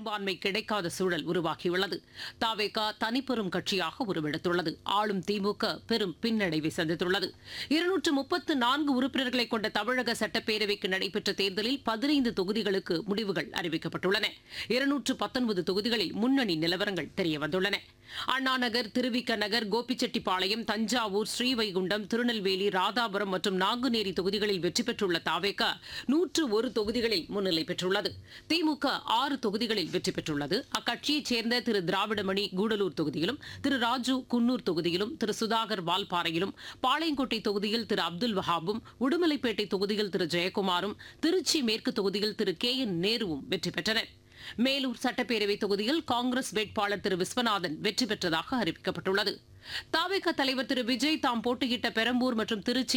பெரும்பான்மை கிடைக்காத சூழல் உருவாகியுள்ளது தாவேகா தனிப்பெரும் கட்சியாக உருவெடுத்துள்ளது ஆளும் திமுக பெரும் பின்னடைவை சந்தித்துள்ளது இருநூற்று முப்பத்து நான்கு உறுப்பினர்களை கொண்ட தமிழக சட்டப்பேரவைக்கு நடைபெற்ற தேர்தலில் பதினைந்து தொகுதிகளுக்கு முடிவுகள் அறிவிக்கப்பட்டுள்ளன இருநூற்று பத்தொன்பது தொகுதிகளில் முன்னணி நிலவரங்கள் தெரியவந்துள்ளன அண்ணா நகர் திருவிக்க நகர் கோபிச்செட்டிப்பாளையம் தஞ்சாவூர் ஸ்ரீவைகுண்டம் திருநெல்வேலி ராதாபுரம் மற்றும் நாங்குநேரி தொகுதிகளில் வெற்றி பெற்றுள்ள தாவேகா நூற்று ஒரு தொகுதிகளில் முன்னிலை பெற்றுள்ளது திமுக ஆறு தொகுதிகளில் வெற்றி பெற்றுள்ளது அக்கட்சியைச் சேர்ந்த திரு திராவிடமணி கூடலூர் தொகுதியிலும் திரு ராஜு குன்னூர் தொகுதியிலும் திரு சுதாகர் வால்பாறையிலும் பாளையங்கோட்டை தொகுதியில் திரு அப்துல் வஹாபும் உடுமலைப்பேட்டை தொகுதியில் திரு ஜெயக்குமாரும் திருச்சி மேற்கு தொகுதியில் திரு கே என் நேருவும் வெற்றி பெற்றனர் மேலூர் சட்டப்பேரவை தொகுதியில் காங்கிரஸ் வேட்பாளர் திரு விஸ்வநாதன் வெற்றி பெற்றதாக அறிவிக்கப்பட்டுள்ளது தாவேக தலைவர் திரு விஜய் தாம் போட்டியிட்ட பெரம்பூர் மற்றும் திருச்சி